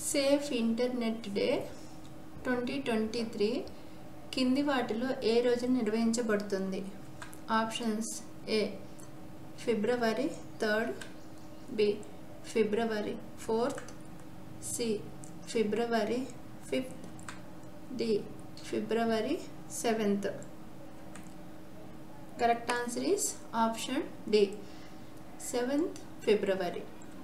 safe Internet Day twenty twenty three కింది వాటిలో ఏ రోజున నిర్వహించబడుతుంది options A February third B February fourth C February fifth D February seventh correct answer is option D seventh February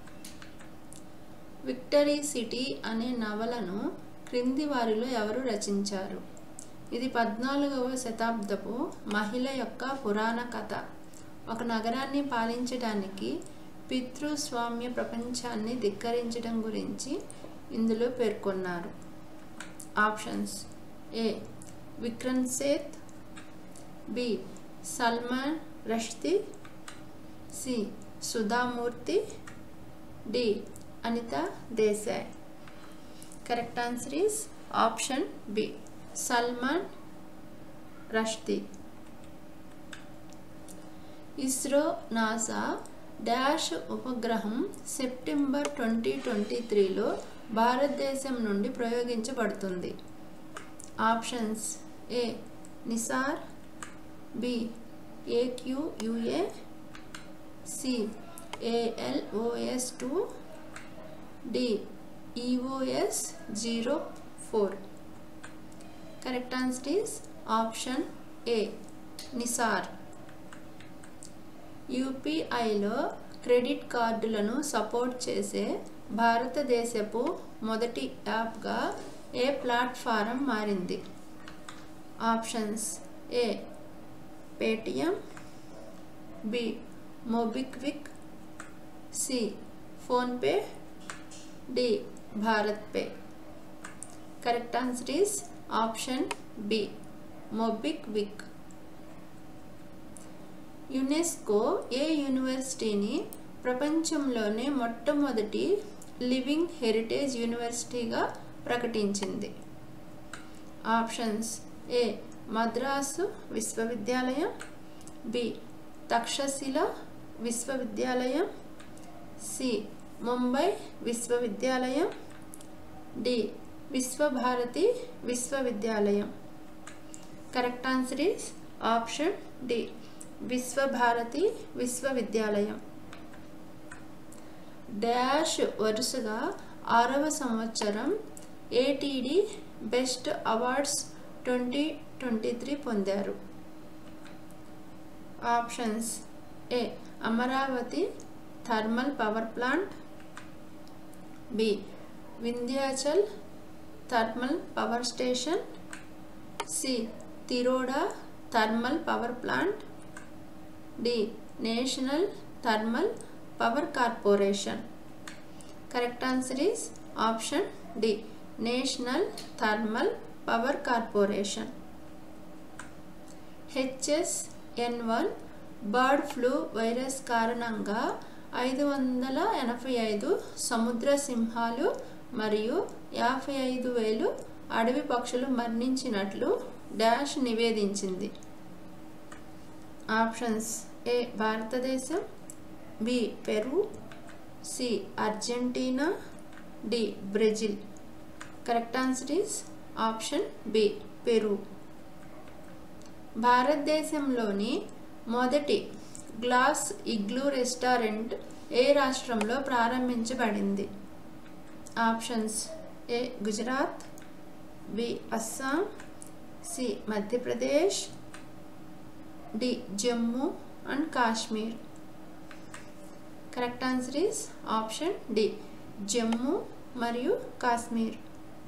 Victory City అనే నవలను క్రింది వారిలో ఎవరు రచించారు ఇది పద్నాలుగవ శతాబ్దపు మహిళ యొక్క పురాణ కథ ఒక నగరాన్ని పాలించడానికి పితృస్వామ్య ప్రపంచాన్ని ధిక్కరించడం గురించి ఇందులో పేర్కొన్నారు options A Vikram Seth B Salman Rushdie C Sudha Murthy D Anita Desai correct answer is option B Salman Rushdie ISRO NASA dash ఉపగ్రహం సెప్టెంబర్ ట్వంటీ ట్వంటీ త్రీలో భారతదేశం నుండి ప్రయోగించబడుతుంది options A NISAR B AQUA C ALOS two D EOS zero four correct answer is option A NISAR యూపీఐలో credit కార్డులను support చేసే భారతదేశపు మొదటి యాప్గా ఏ ప్లాట్ఫారం మారింది options A Paytm B MobiKwik C PhonePe D Bharat Pe correct answer is option B MobiKwik UNESCO ఏ యూనివర్సిటీని ప్రపంచంలోనే మొట్టమొదటి లివింగ్ హెరిటేజ్ యూనివర్సిటీగా ప్రకటించింది ఆప్షన్స్ ఏ మద్రాసు విశ్వవిద్యాలయం బి తక్షశిల విశ్వవిద్యాలయం సి ముంబై విశ్వవిద్యాలయం డి విశ్వభారతి విశ్వవిద్యాలయం correct answer is option D Visva Bharati విశ్వవిద్యాలయం డాష్ వరుసగా ఆరవ సంవత్సరం ATD best awards twenty twenty three పొందారు options A Amaravati thermal power plant B Vindhyachal thermal power station C Tiroda thermal power plant D National Thermal Power Corporation correct answer is option D National Thermal Power Corporation HSN one bird flu virus కారణంగా ఐదు వందల ఎనభై ఐదు సముద్ర సింహాలు మరియు యాభై ఐదు వేలు అడవి పక్షులు మరణించినట్లు డాష్ నివేదించింది ఆప్షన్స్ ఏ భారతదేశం B Peru C Argentina D Brazil correct answer is option B Peru భారతదేశంలోని మొదటి గ్లాస్ ఇగ్లూ రెస్టారెంట్ ఏ రాష్ట్రంలో ప్రారంభించబడింది options A Gujarat B Assam C Madhya Pradesh D Jammu and Kashmir correct answer is option D Jammu మరియు కాశ్మీర్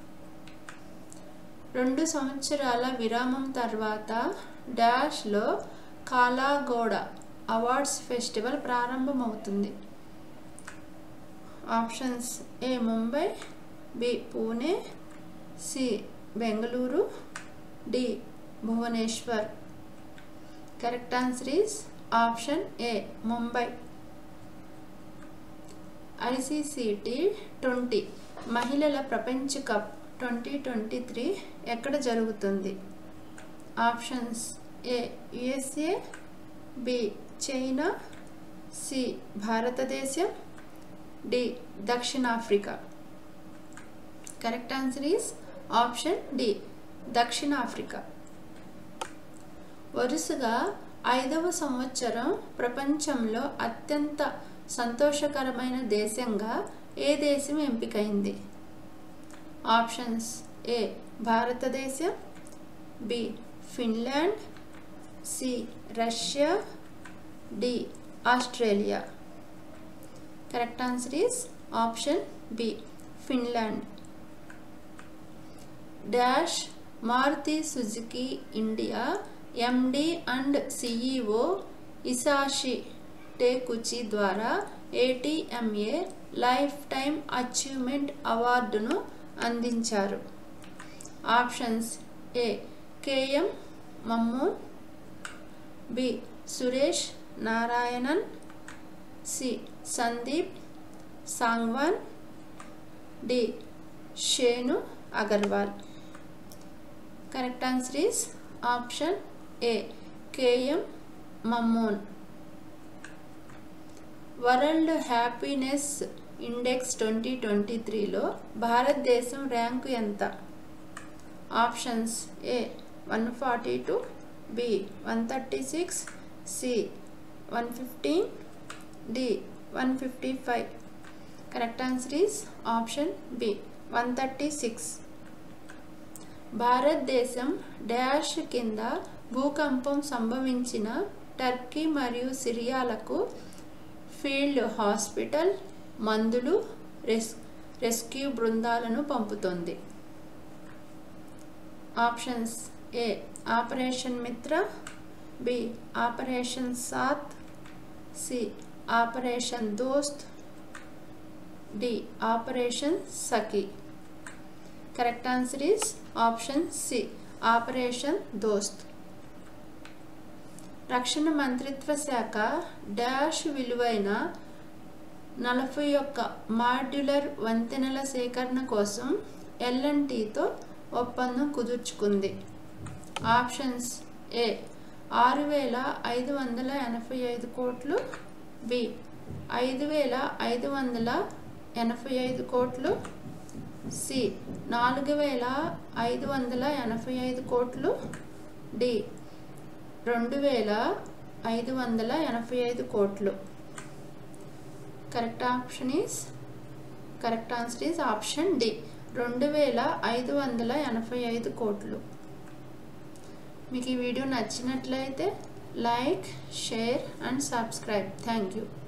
రెండు సంవత్సరాల విరామం తర్వాత డాష్లో కాలాగోడ అవార్డ్స్ ఫెస్టివల్ ప్రారంభమవుతుంది options A Mumbai B Pune C Bengaluru D Bhubaneswar correct answer is option A Mumbai ICCT twenty మహిళల ప్రపంచ కప్ ట్వంటీ ట్వంటీ త్రీ ఎక్కడ జరుగుతుంది options A USA B China C భారతదేశం డి దక్షిణాఫ్రికా correct answer is option D దక్షిణాఫ్రికా వరుసగా ఐదవ సంవత్సరం ప్రపంచంలో అత్యంత సంతోషకరమైన దేశంగా ఏ దేశం ఎంపికైంది ఆప్షన్స్ ఏ భారతదేశం B Finland C Russia D Australia correct answer is option B Finland dash Maruti Suzuki India MD and CEO Hisashi Takeuchi ద్వారా ఏటీఎంఏ లైఫ్ టైం అచీవ్మెంట్ అవార్డును అందించారు options A KM Mammen B Suresh Narayanan C Sandeep Sangwan D Shenu Agarwal correct answer is option A KM Mammen World Happiness Index twenty twenty త్రీలో భారతదేశం rank ఎంత options A one forty two B one thirty six C one fifteen D one fifty five correct answer is option B one thirty six భారతదేశం dash కింద భూకంపం సంభవించిన Turkey మరియు సిరియాలకు field hospital మందులు రెస్ రెస్క్యూ బృందాలను పంపుతోంది options A Operation Mitra B Operation Saath C Operation Dost D Operation Sakhi correct answer is option C Operation Dost రక్షణ మంత్రిత్వ శాఖ డాష్ విలువైన నలభై ఒక్క మాడ్యులర్ వంతెనల సేకరణ కోసం ఎల్ఎన్టీతో ఒప్పందం కుదుర్చుకుంది ఆప్షన్స్ ఏ ఆరు వేల ఐదు వందల ఎనభై ఐదు కోట్లు బి ఐదు వేల ఐదు వందల ఎనభై ఐదు కోట్లు సి నాలుగు వేల ఐదు వందల ఎనభై ఐదు కోట్లు డి రెండు వేల ఐదు వందల ఎనభై ఐదు కోట్లు correct option is correct answer is option D రెండు వేల ఐదు వందల ఎనభై ఐదు కోట్లు మీకు ఈ వీడియో నచ్చినట్లయితే like share and subscribe thank you